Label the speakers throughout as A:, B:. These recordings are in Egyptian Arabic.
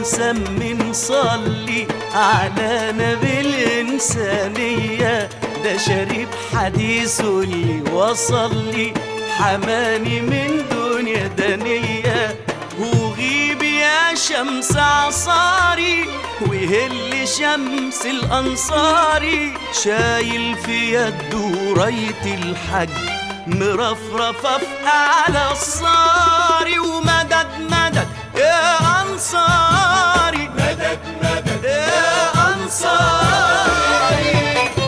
A: مسمي نصلي على نبي الإنسانية ده شريف حديثه اللي وصل لي حماني من دنيا دنية وغيب يا شمس عصاري وهل شمس الأنصاري شايل في يده راية الحج مرفرفة في أعلى الصاري ومدد مدد يا أنصاري مدد مدد يا أنصاري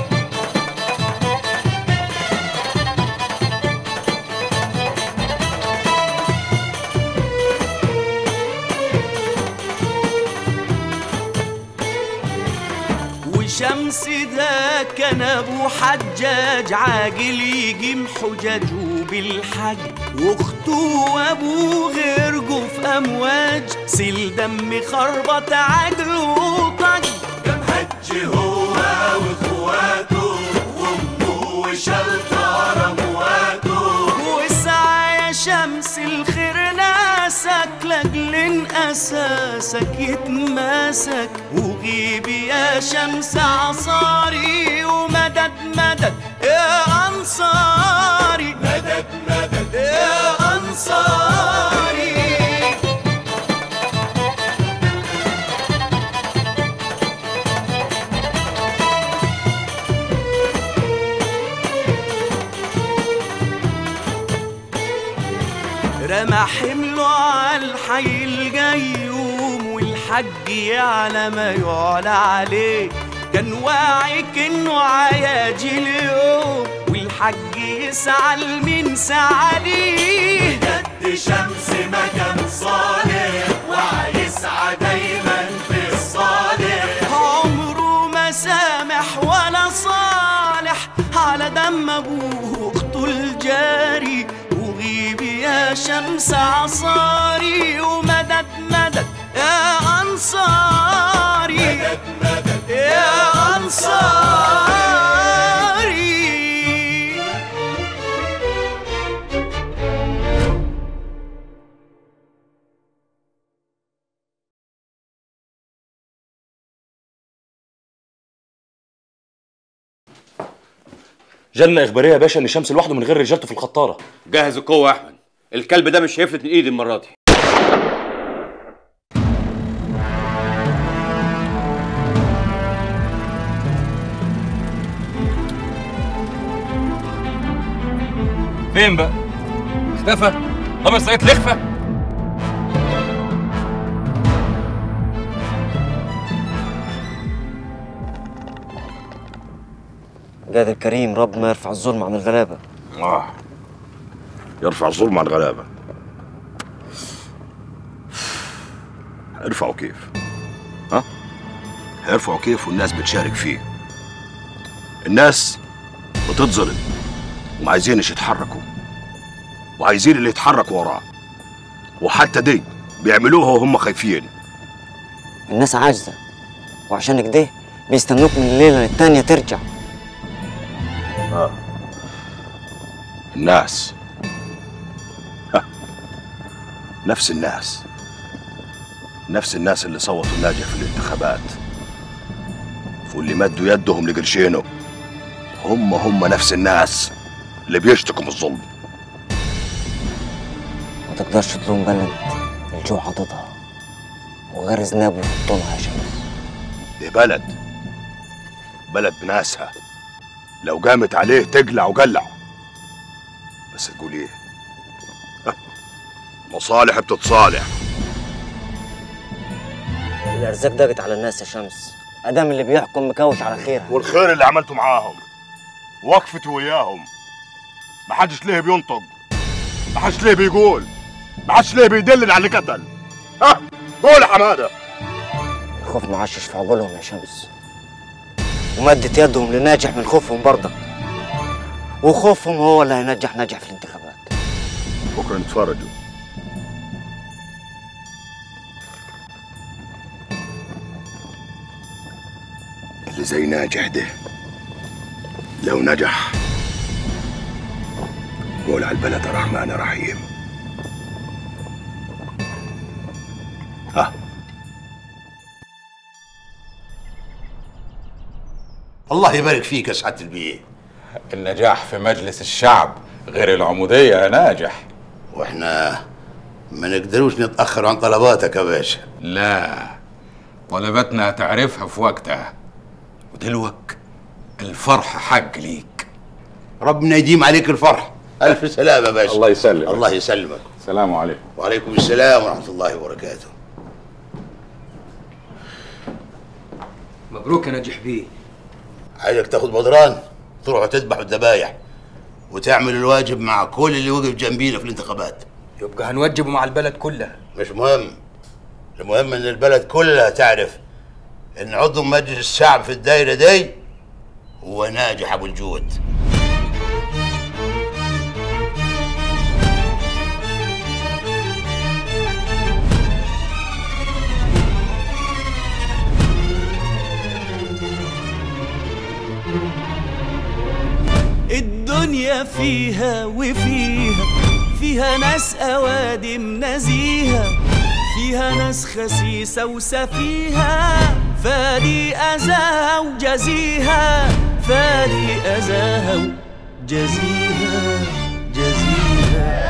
A: وشمس ده كان ابو حجاج عاجل يجيم حجاجه بالحج واخته وابوه غرقوا في امواج سيل دم خربط عجل وطج كم حج هو واخواته وامه وشلطه امواته وسعى يا شمس الخير ناسك لاجل اساسك يتماسك وغيب يا شمس عصاري ومدد مدد يا انصاري مدد مدد يا انصاري رمى حمله على الحي الجيوم والحج يعلى ما يعلى عليه كان واعي كأنه عياجي اليوم والحج يسعى لمين سعى ليه جد شمس مكان صالح وهيسعى دايما في الصالح عمره ما سامح ولا صالح على دم ابوه واخته الجاري وغيب يا شمس عصاري ومدد مدد يا انصاري مدد مدد يا انصاري
B: جالنا اخباريه يا باشا ان شمس لوحده من غير رجالته في الخطاره
C: جهز القوة يا أحمد الكلب ده مش هيفلت من إيدي المرة دي
B: فين بقى اختفى طب الصعيد لخفه
D: قادر كريم ربنا يرفع الظلم عن الغلابة
E: آه. يرفع الظلم عن الغلابة ارفعوا كيف ها هيرفعوا كيف والناس بتشارك فيه الناس بتتظلم وما عايزينش يتحركوا وعايزين اللي يتحركوا وراه وحتى دي بيعملوها وهم خايفين
D: الناس عاجزة وعشان كده بيستنوك من الليلة للتانية ترجع
E: آه. الناس ها. نفس الناس نفس الناس اللي صوتوا الناجح في الانتخابات واللي مدوا يدهم لقرشينه هم هم نفس الناس اللي بيشتكوا من الظلم
D: ما تقدرش تلوم بلد الجوع عضدها وغرز نابه في بطونها يا شمس
E: دي بلد بلد بناسها لو قامت عليه تقلع وقلع بس تقول ايه ها، مصالح بتتصالح
D: الأرزاق ضاقت على الناس يا شمس أدام اللي بيحكم مكوش على خيرها
E: والخير اللي عملته معاهم وقفت وياهم ما حدش ليه بينطق ما حدش ليه بيقول ما حدش ليه بيدلل على اللي قتل ها قول يا حماده
D: الخوف معشش في عقولهم يا شمس ومدت يدهم لناجح من خوفهم برضك وخوفهم هو اللي هينجح ناجح في الانتخابات
E: بكره نتفرجوا اللي زي ناجح ده لو نجح قول على البلد الرحمن الرحيم ها
F: الله يبارك فيك يا سعاده البيه
G: النجاح في مجلس الشعب غير العمودية يا ناجح
F: واحنا ما نقدروش نتاخر عن طلباتك يا باشا
G: لا طلباتنا هتعرفها في وقتها ودلوك الفرح حق ليك
F: ربنا يديم عليك الفرح الف سلامه يا باشا
G: الله يسلمك.
F: الله يسلمك
G: السلام عليكم
F: وعليكم السلام ورحمه الله وبركاته
H: مبروك يا ناجح بيه
F: عايزك تاخد بدران تروح تذبح الذبايح وتعمل الواجب مع كل اللي وقف جنبينا في الانتخابات
H: يبقى هنوجبه مع البلد كلها
F: مش مهم المهم ان البلد كلها تعرف ان عضو مجلس الشعب في الدايره دي هو ناجح ابو الجود
A: الدنيا فيها وفيها فيها ناس أوادم نزيهة فيها ناس خسيسة وسفيهة فادي أذاها وجزيها فادي أذاها وجزيها جزيها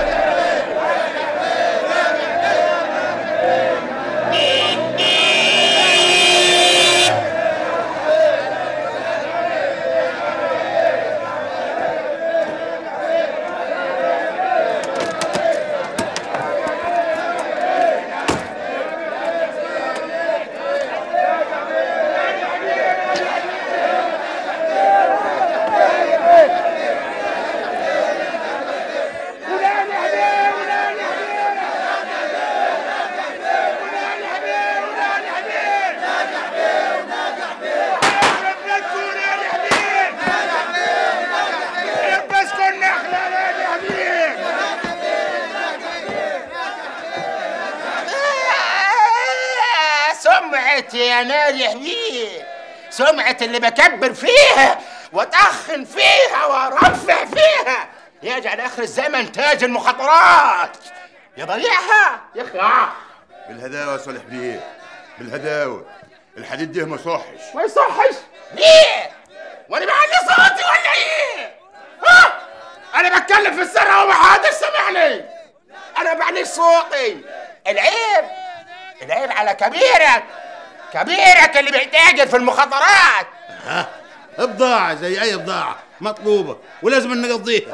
I: سمعتي يا ناجح بيه سمعة اللي بكبر فيها واتأخن فيها وارفع فيها يجعل اخر الزمن تاج المخاطرات يضيعها يخلع
F: بالهداوه صالح بيه بالهداوه الحديد ده ما صحش
I: ما يصحش ليه؟ وانا بعلي صوتي ولا ايه؟ ها؟ انا بتكلم في السر وما حدش سامعني انا بعلي صوتي العيب العيب على كبيرك كبيرك اللي بيتاجر في المخاطرات
F: ها بضاعه زي اي بضاعه مطلوبه ولازم نقضيها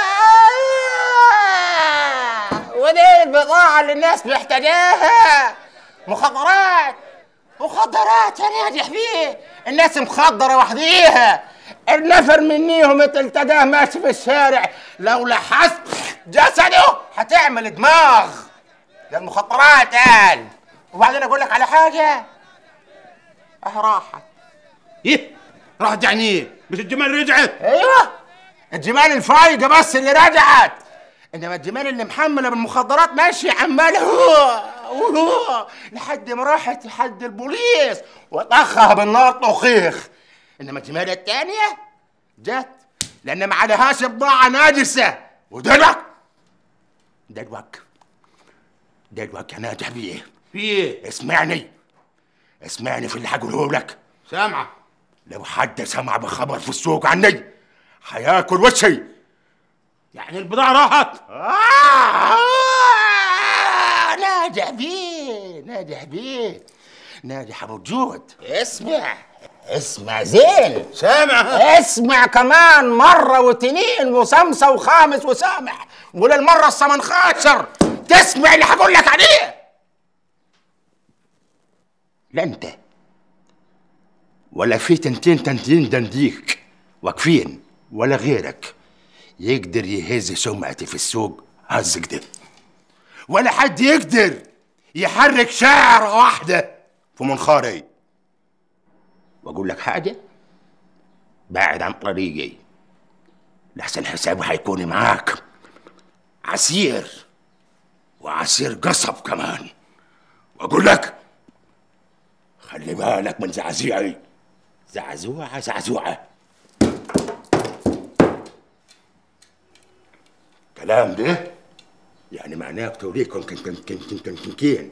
I: ودي البضاعة اللي الناس محتاجاها مخدرات مخدرات يا ناجح فيه الناس مخدرة وحديها النفر منيهم تلتقاه ماشي في الشارع لو لحست جسده هتعمل دماغ ده المخدرات قال وبعدين اقول لك على حاجة اه راحت
F: ايه راحت يعني ايه مش الجمال رجعت
I: ايوه الجمال الفايقه بس اللي رجعت انما الجمال اللي محمله بالمخدرات ماشي عمال هو وهو لحد ما راحت لحد البوليس وطخها بالنار طخيخ انما الجمال الثانيه جت لان ما عليهاش بضاعه ناجسه ودلوك دلوك دلوك يا ناجح بيه
F: في ايه
I: اسمعني اسمعني في اللي هقوله لك
F: سامعه
I: لو حد سمع بخبر في السوق عني هياكل وشي
F: يعني البضاعه راحت
I: آه ناجح بيه ناجح بيه ناجح ابو جود اسمع اسمع زين
F: سامع
I: اسمع كمان مرة وتنين وسمسة وخامس وسامع وللمرة الثمن خاشر تسمع اللي هقول لك عليه لا انت ولا في تنتين تنتين دنديك واقفين ولا غيرك يقدر يهز سمعتي في السوق هز كده ولا حد يقدر يحرك شعرة واحدة في منخاري واقول لك حاجة بعد عن طريقي لحسن حسابي هيكون معاك عسير وعسير قصب كمان واقول لك خلي بالك من زعزوعي زعزوعة زعزوعة كلام ده يعني معناه توريكم كن كن كن كن كن كن كين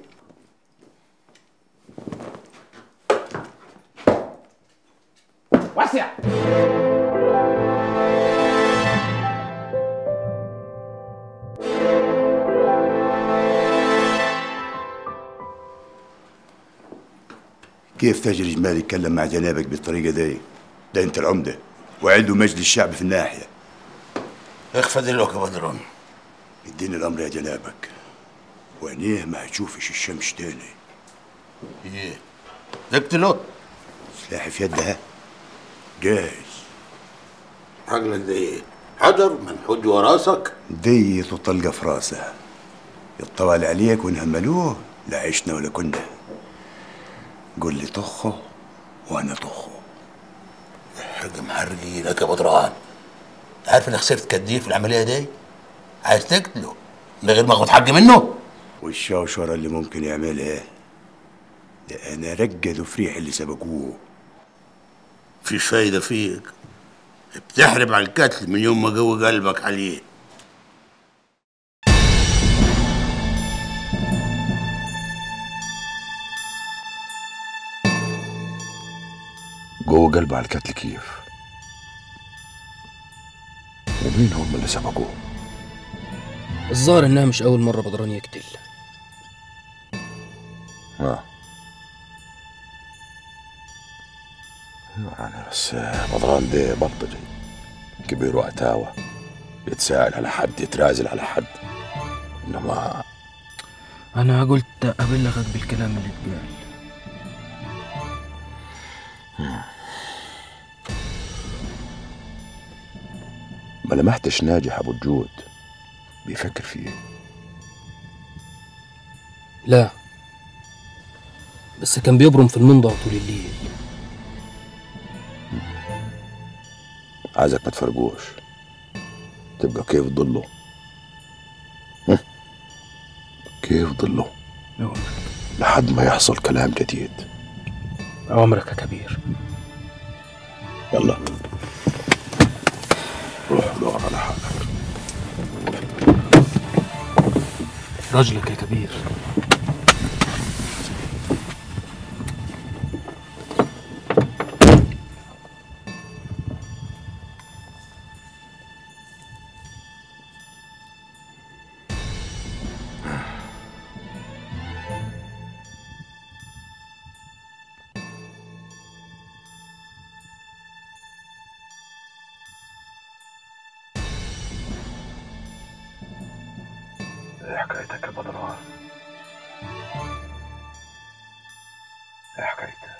J: كيف تاجر جمال يتكلم مع جنابك بالطريقة دي ده انت العمدة وعنده مجلس الشعب في الناحية
F: اخفى دلوقتي يا بدرون
J: اديني الامر يا جنابك وعينيه ما هتشوفش الشمس تاني
F: ايه تقتله
J: سلاحي في يدها جاهز
F: عقلك ده ايه حجر منحوج وراسك
J: ديت وطلقة في راسه يطول عليك ونهملوه لا عشنا ولا كنا قول لي طخه وانا طخه
F: حاجة محرجي لك يا بدران انت عارف انك خسرت قد ايه في العملية دي عايز تقتله من غير ما اخد حق منه
J: والشوشرة اللي ممكن يعملها ده انا رجل فريح اللي سبقوه
F: مفيش فايدة فيك بتحرب على القتل من يوم ما قوي قلبك عليه
E: جوه قلبه على القتل كيف ومين هم اللي سبقوه
K: الظاهر انها مش اول مره بدران يقتل
E: اه يعني بس بدران ده بلطجي كبير وعتاوة يتساءل على حد يترازل على حد انما
K: انا قلت ابلغك بالكلام اللي اتقال
E: ما لمحتش ناجح ابو الجود بيفكر فيه
K: لا بس كان بيبرم في المنضع طول الليل
E: عايزك ما تفرقوش تبقى كيف ضله هم؟ كيف ضله
K: أوامرك
E: لحد ما يحصل كلام جديد
K: أوامرك يا كبير
E: يلا روح دور على حالك
K: رجلك يا كبير
E: ايه حكايتك يا بدران ايه حكايتك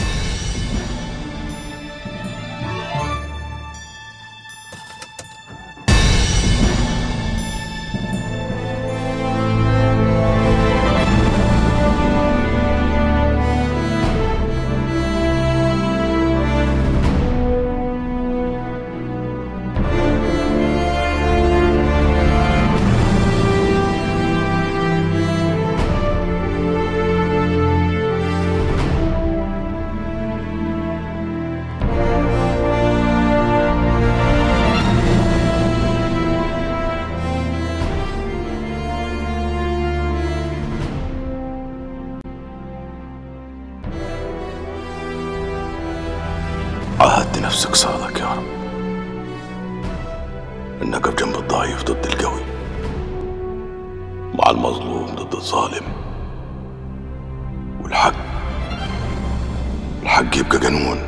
E: عهدت نفسك صادق يا رب انك بجنب الضعيف ضد القوي مع المظلوم ضد الظالم والحق الحق يبقى قانون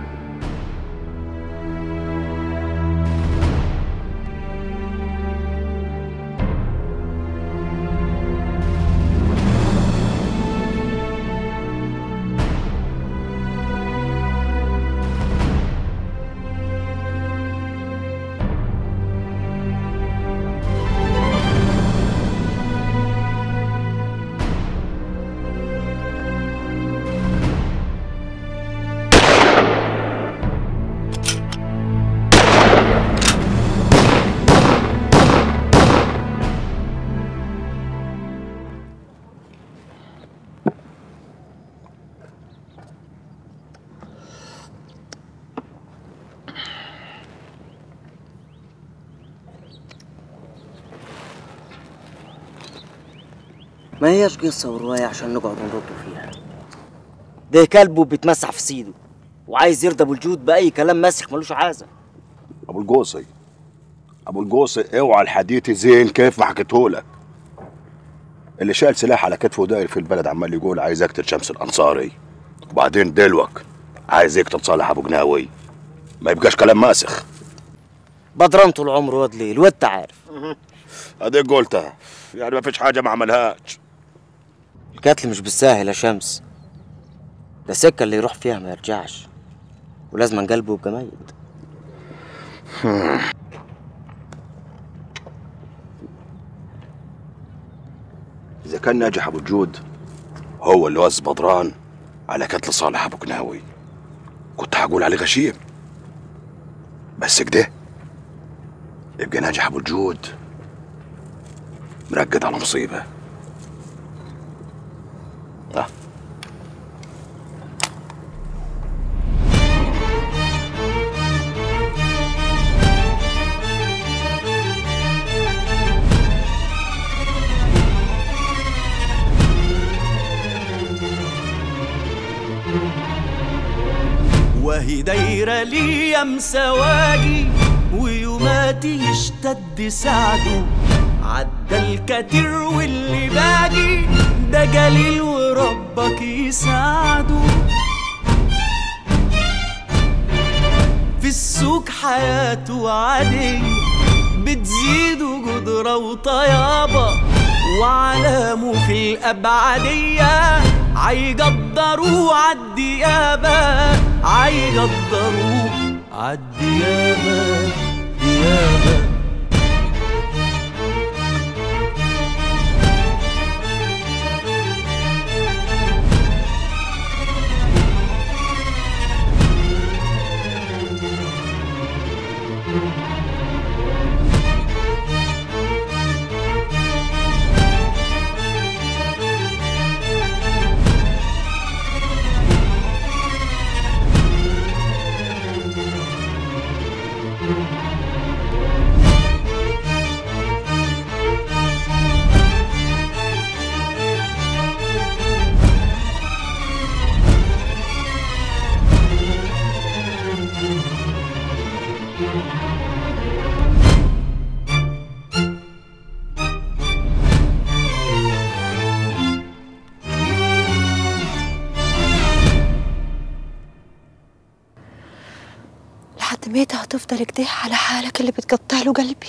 D: ما هيش قصة ورواية عشان نقعد نردوا فيها ده كلبه بيتمسح في سيده وعايز يرضى بالجود بأي كلام مسخ ملوش عازة
E: ابو القوصي ابو القوصي اوعى الحديث زين كيف ما حكيتهولك اللي شايل سلاح على كتفه داير في البلد عمال يقول عايز اقتل شمس الانصاري وبعدين دلوك عايز يقتل صالح ابو جناوي ما يبقاش كلام ماسخ
D: بدران طول عمره واد ليل وانت عارف
E: اديك قلتها يعني ما فيش حاجه ما عملهاش
D: القتل مش بالساهل يا شمس ده سكة اللي يروح فيها ما يرجعش ولازم قلبه يبقى ميت
E: اذا كان ناجح ابو الجود هو اللي وز بدران على قتل صالح ابو جناوي كنت هقول عليه غشيم بس كده يبقى ناجح ابو الجود مرقد على مصيبه آه.
A: وهي دايرة ليام سواجي ويوماتي يشتد سعده عدى الكتير واللي باجي ده جليل وربك يساعده في السوق حياته عادية بتزيد قدرة وطيابة وعلامه في الأبعدية عيقدروا عالديابة عيقدروا عالديابة ديابة
L: لحد متى هتفضل كده على حالك اللي بتقطع له قلبي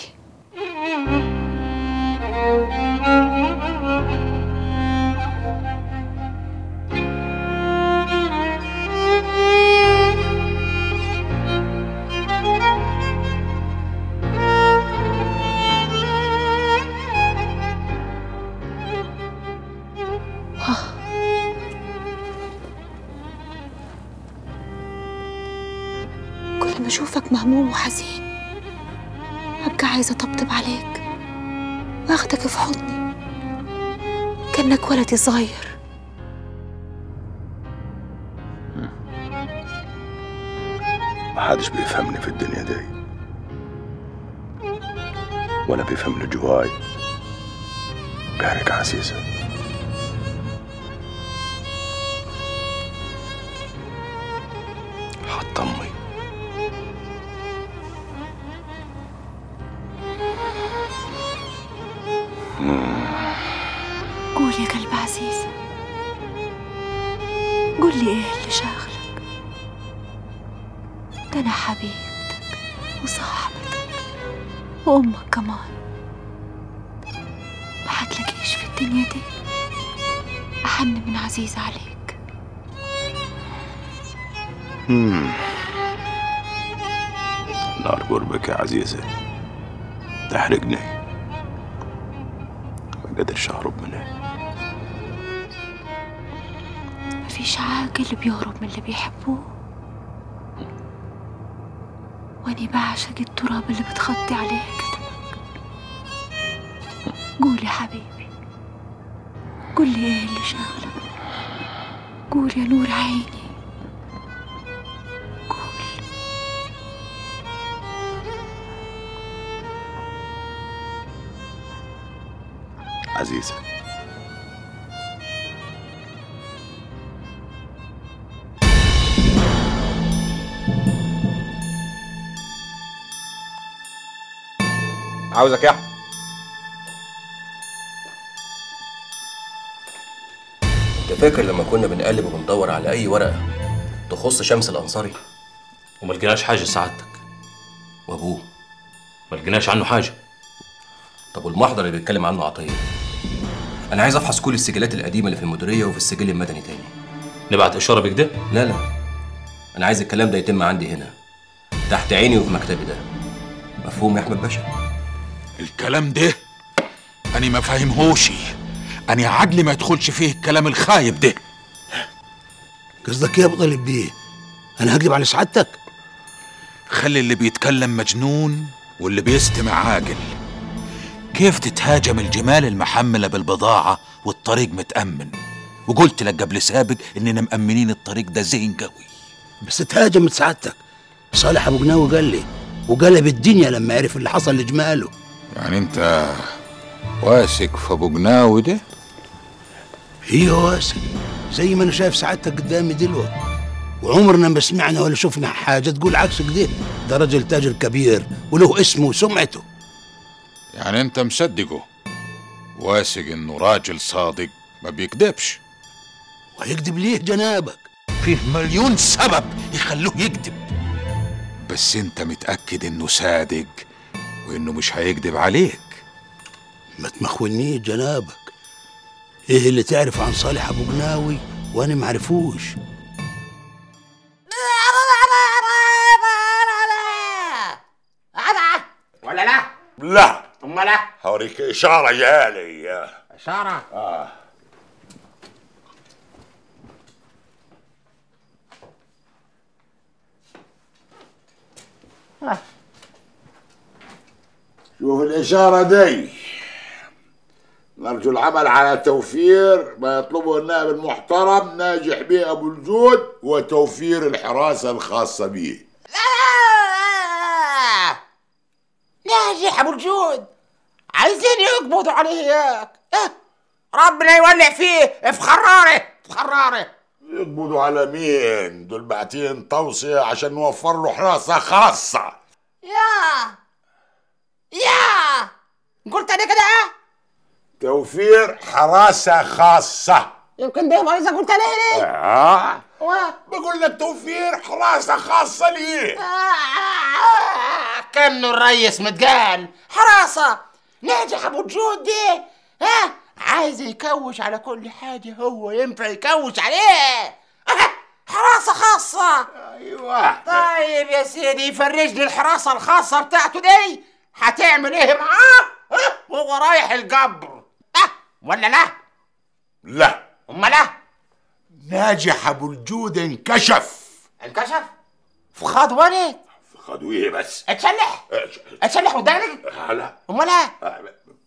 L: آه. كل ما اشوفك مهموم وحزين ابقى عايزه اطبطب عليك واخدك في حضني كانك ولدي صغير
E: محدش بيفهمني في الدنيا دي ولا بيفهمني جواي غيرك عزيزة حط أمي
L: قول يا قلب عزيز قول لي ايه اللي شاغلك ده انا حبيبتك وصاحبتك وامك كمان ما حتلاقيش في الدنيا دي احن من عزيز عليك
E: مم. نار قربك يا عزيزة تحرقني ما قدرش أهرب منها
L: مفيش عاقل بيهرب من اللي بيحبوه واني بعشق التراب اللي بتخطي عليه كتفك قول يا حبيبي قول لي ايه اللي شاغلك قول يا نور عيني
E: عزيزة
G: عاوزك يا احمد
D: انت
M: فاكر لما كنا بنقلب وبندور على اي ورقه تخص شمس الانصاري
B: وما لقيناش حاجه سعادتك
M: وابوه
B: ما لقيناش عنه حاجه
M: طب والمحضر اللي بيتكلم عنه عطيه انا عايز افحص كل السجلات القديمه اللي في المديريه وفي السجل المدني تاني
B: نبعت اشاره بكده
M: لا لا انا عايز الكلام ده يتم عندي هنا تحت عيني وفي مكتبي ده مفهوم يا احمد باشا
G: الكلام ده أنا ما فاهمهوش أنا عقلي ما يدخلش فيه الكلام الخايب ده
N: قصدك ايه يا ابو طالب بيه؟ انا هكذب على سعادتك؟
G: خلي اللي بيتكلم مجنون واللي بيستمع عاقل كيف تتهاجم الجمال المحملة بالبضاعة والطريق متأمن وقلت لك قبل سابق إننا مأمنين الطريق ده زين قوي
N: بس تهاجمت سعادتك صالح ابو جناوي قال لي وقلب الدنيا لما عرف اللي حصل لجماله
G: يعني أنت واثق في أبو جناوي ده؟
N: هي واسع زي ما انا شايف سعادتك قدامي دلوقتي وعمرنا ما سمعنا ولا شفنا حاجه تقول عكس كده ده راجل تاجر كبير وله اسمه وسمعته
G: يعني أنت مصدقه واثق إنه راجل صادق ما بيكذبش
N: وهيكذب ليه جنابك
G: فيه مليون سبب يخلوه يكذب بس انت متأكد انه صادق وانه مش هيكذب عليك
N: ما تمخونيش جنابك ايه اللي تعرف عن صالح ابو جناوي وانا معرفوش
I: ولا لا؟
E: لا
I: امال لا؟
E: هوريك اشاره جالي
I: اشاره
E: اه شوف الإشارة دي نرجو العمل على توفير ما يطلبه النائب المحترم ناجح بيه أبو الجود وتوفير الحراسة الخاصة به
I: ناجح ابو الجود عايزين يقبضوا عليه هياك اه، ربنا يولع فيه في خراره في خراره
E: يقبضوا على مين؟ دول باعتين توصية عشان نوفر له حراسة خاصة
I: يا يا قلت انا كده اه
E: توفير حراسة خاصة
I: يمكن ده ما اذا قلت انا ليه
E: آه
I: وا-
E: بقول لك توفير حراسة خاصة ليه
I: كانه الريس متقال حراسة ناجح ابو الجود دي ها عايز يكوش على كل حاجة هو ينفع يكوش عليه اه، حراسة خاصة
E: ايوه
I: طيب يا سيدي يفرجني الحراسة الخاصة بتاعته دي هتعمل ايه معاه اه، وهو رايح القبر اه ولا لا
E: لا
I: امال لا
E: ناجح ابو الجود انكشف
I: انكشف في خاض ولد
E: خدوا ايه بس
I: اتشلح اتشلح قدامك
E: آه، لا
I: امال ايه
E: آه،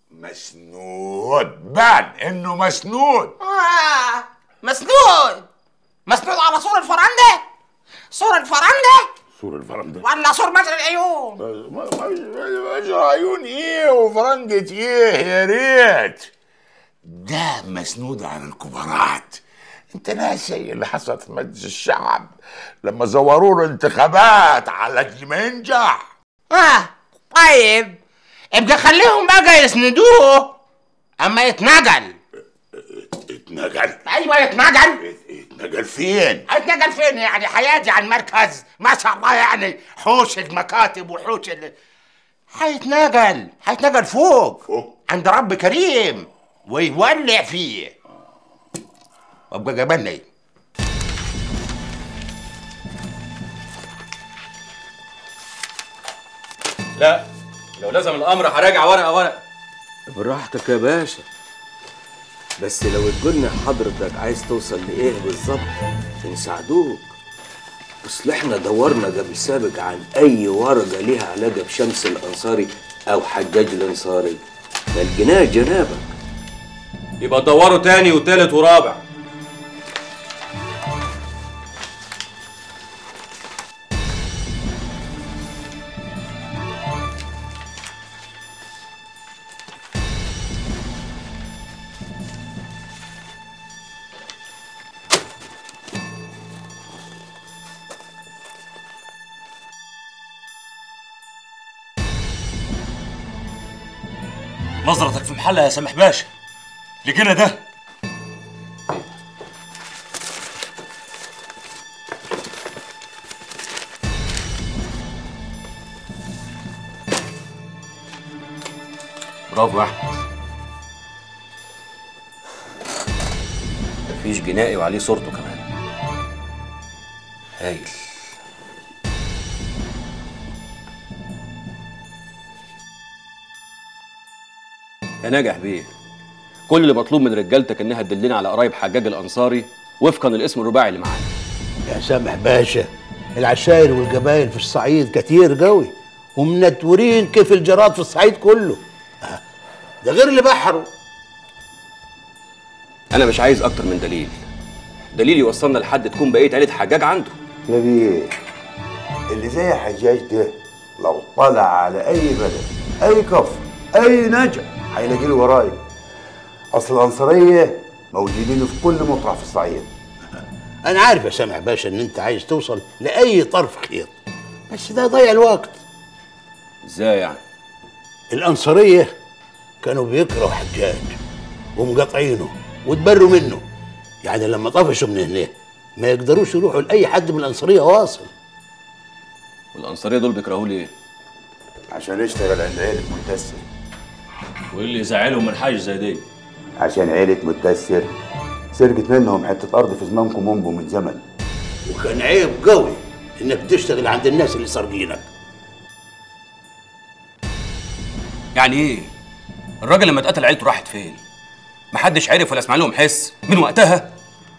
E: مسنود بان انه مسنود
I: آه، مسنود مسنود على سور الفرندة سور الفرندة
E: سور الفرندة
I: ولا سور مجرى العيون
E: مجرى عيون ايه وفرنجة ايه يا ريت ده مسنود على الكبارات انت ناسي اللي حصل في مجلس الشعب لما زوروا له انتخابات على اجل ما ينجح
I: اه طيب ابقى خليهم بقى يسندوه اما يتنقل
E: اتنقل
I: ايوه يتنقل
E: اتنقل فين
I: هيتنقل فين يعني هيجي على المركز ما شاء الله يعني حوش المكاتب وحوش ال... هيتنقل هيتنقل فوق
E: فوق
I: عند رب كريم ويولع فيه وابقى قبلني
M: لا لو لازم الامر هراجع ورقه ورقه
O: براحتك يا باشا بس لو تقولنا حضرتك عايز توصل لايه بالظبط نساعدوك اصل احنا دورنا قبل سابق عن اي ورقه ليها علاقه بشمس الانصاري او حجاج الانصاري ما لقيناها جنابك
M: يبقى دوروا تاني وتالت ورابع
B: نظرتك في محلها يا سامح باشا لقينا ده
M: برافو يا احمد مفيش جنائي وعليه صورته كمان هايل يا ناجح بيه كل اللي مطلوب من رجالتك انها تدلنا على قرايب حجاج الانصاري وفقا للاسم الرباعي اللي معانا
N: يا سامح باشا العشاير والقبايل في الصعيد كتير قوي ومنتورين كيف الجراد في الصعيد كله آه، ده غير اللي بحروا
M: انا مش عايز اكتر من دليل دليل يوصلنا لحد تكون بقيه عيله حجاج عنده
J: يا بيه اللي زي حجاج ده لو طلع على اي بلد اي كفر اي نجع هيلاقي له وراي اصل الانصاريه موجودين في كل مطرح في الصعيد
N: انا عارف يا سامح باشا ان انت عايز توصل لاي طرف خيط بس ده يضيع الوقت
M: ازاي يعني
N: الانصاريه كانوا بيكرهوا حجاج ومقاطعينه وتبروا منه يعني لما طفشوا من هنا ما يقدروش يروحوا لاي حد من الانصاريه واصل
M: والانصاريه دول بيكرهوه ليه
J: عشان اشتغل عند عيلة متسر
P: وايه اللي يزعلهم من حاجه زي دي
J: عشان عيلة متسر سرقت منهم حتة أرض في زمانكم منبو من زمن
N: وكان عيب قوي انك تشتغل عند الناس اللي سارقينك
M: يعني ايه الراجل لما اتقتل عيلته راحت فين محدش عرف ولا سمع لهم حس من وقتها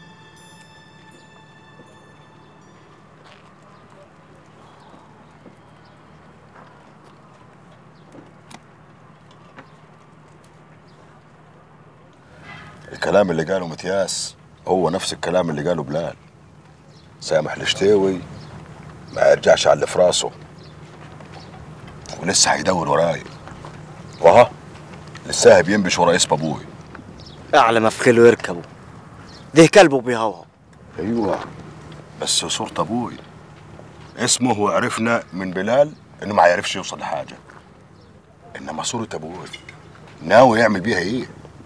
E: الكلام اللي قاله متياس هو نفس الكلام اللي قاله بلال سامح الشتاوي ما يرجعش على اللي في راسه ولسه هيدور وراي وها لسه بينبش ورا اسم ابوي
D: اعلى ما في خيله يركبوا ده كلبه بيهوهو
E: ايوه بس صورة ابوي اسمه وعرفنا من بلال انه ما يعرفش يوصل لحاجه انما صورة ابوي ناوي يعمل بيها ايه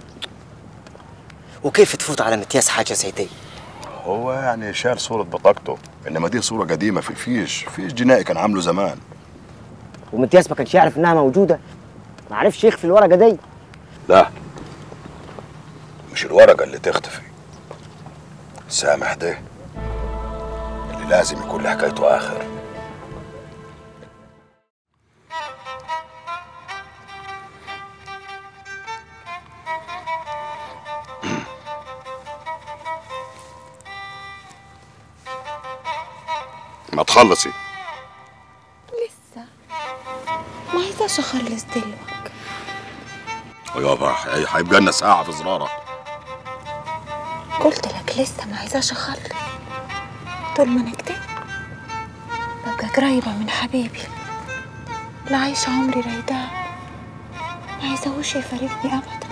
D: وكيف تفوت على متياس حاجه زي دي
E: هو يعني شال صورة بطاقته انما دي صورة قديمة في الفيش فيش جنائي كان عامله زمان
D: ومتياس ما كانش يعرف انها موجوده ما عرفش يخفي الورقه دي
E: لا مش الورقة اللي تختفي سامح ده اللي لازم يكون له حكايته آخر ما تخلصي
L: لسه ما عايزاش اخلص دلوقتي
E: يابا هي- هيبقى لنا ساعة في زرارة
L: قلت لك لسه ما عايزاش اخلص طول ما انا كده ببقى قريبة من حبيبي لا عايشة عمري رايداه ما عايزاهوش يفارقني ابدا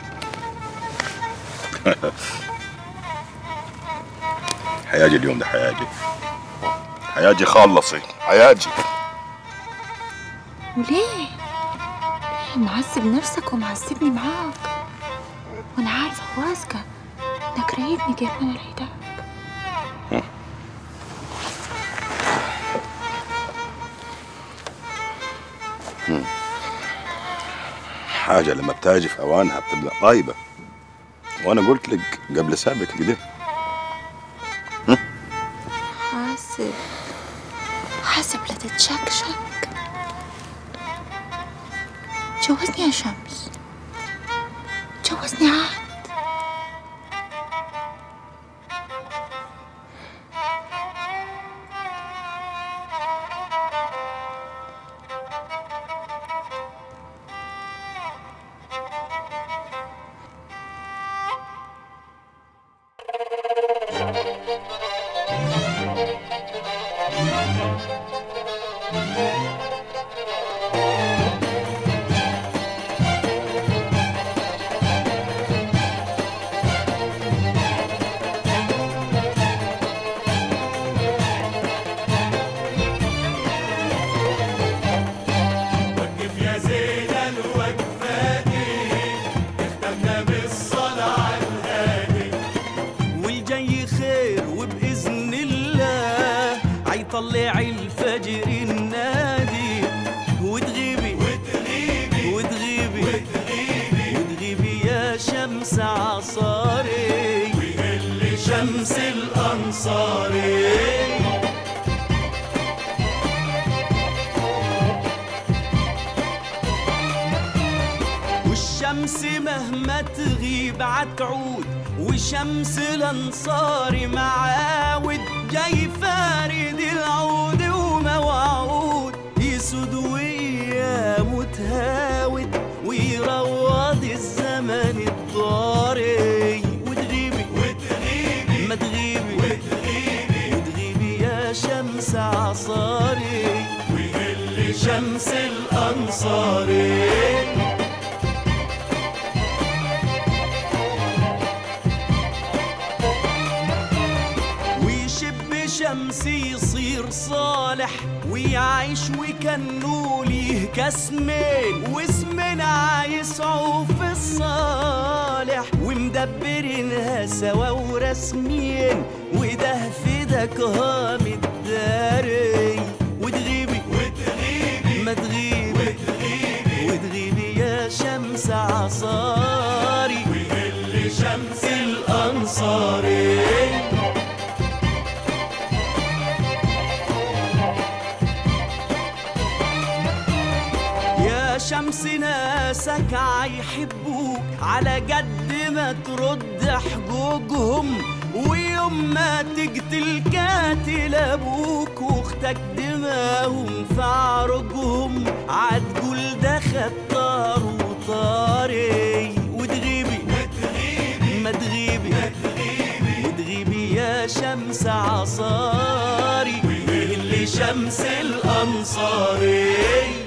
E: هيجي اليوم ده هيجي هيجي خلصي هيجي
L: وليه؟ ليه معذب نفسك ومعذبني معاك وانا عارفة وواثقة انك رايدني قبل ما انا رايداك
E: مم. حاجة لما بتاجي في أوانها بتبقى طيبة وأنا قلت لك قبل سابق كده
L: حاسب حاسب لا تتشكشك جوزني يا شمس جوزني عاد
A: الشمس مهما تغيب عتعود وشمس الانصار معاود جاي فارد العود وموعود يسود ويا متهاود ويروض الزمن الضاري وتغيبي وتغيبي ما تغيبي وتغيبي وتغيبي يا شمس عصاري ويهل شمس الانصاري ويشب شمسي يصير صالح ويعيش وكنو ليه كاسمين واسمنا عايسعوا في الصالح ومدبرينها سوا ورسمين وده في ده كهام الداري وتغيبي وتغيبي ما تغيبي وتغيبي وتغيبي يا شمس عصاري ويهل شمس الانصاري يا شمس ناسك عيحبوك على قد ما ترد حجوجهم ويوم ما تقتل كاتل ابوك واختك دماهم في عرجهم عتقول ده خطار وطاري وتغيبي ما تغيبي وتغيبي يا شمس عصاري اللي شمس الانصاري